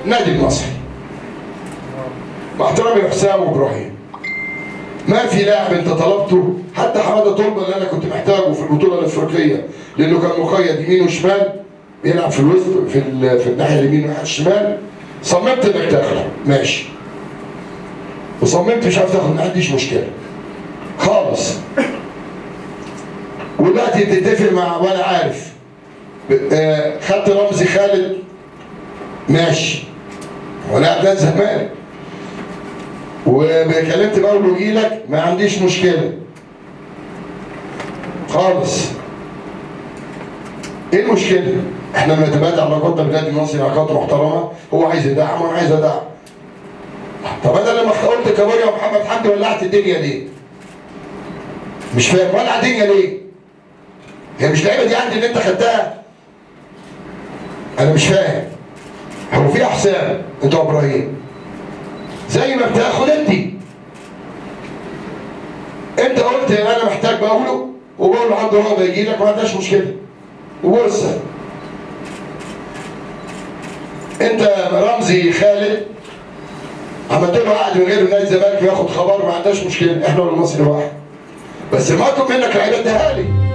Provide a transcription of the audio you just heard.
النادي المصري مع احترامي لحسام وابراهيم ما في لاعب انت طلبته حتى حماده طلبه اللي انا كنت محتاجه في البطوله الافريقيه لانه كان مقيد يمين وشمال بيلعب في الوسط في ال- في الناحيه اليمين والناحيه الشمال صممت انك تاخده ماشي وصممت مش عارف تاخد ما عنديش مشكله خالص ودلوقتي بتتفق مع وانا عارف ب- آه، خدت رمزي خالد ماشي هو لاعب نادي الزمالك وكلمت بقول له لك ما عنديش مشكله خالص ايه المشكله؟ احنا بنتبادل علاقاتنا بالنادي المصري علاقات محترمه هو عايز يدعم وانا عايز ادعم طب انا لما قلت كابوريا ومحمد حمدي ولعت الدنيا ليه؟ مش فاهم ولع الدنيا ليه؟ هي مش لعيبه دي عندي اللي انت خدتها انا مش فاهم هو في احسان انت وابراهيم زي ما بتاخد انت انت قلت انا محتاج بقوله وبقول له عنده رغبه يجي لك ما عندهاش مشكله وبص انت رمزي خالد عملت له عقد من غير نادي الزمالك بياخد خبر ما عندهاش مشكله احنا والمصري واحد بس ما اطلب منك لعيبه اديها لي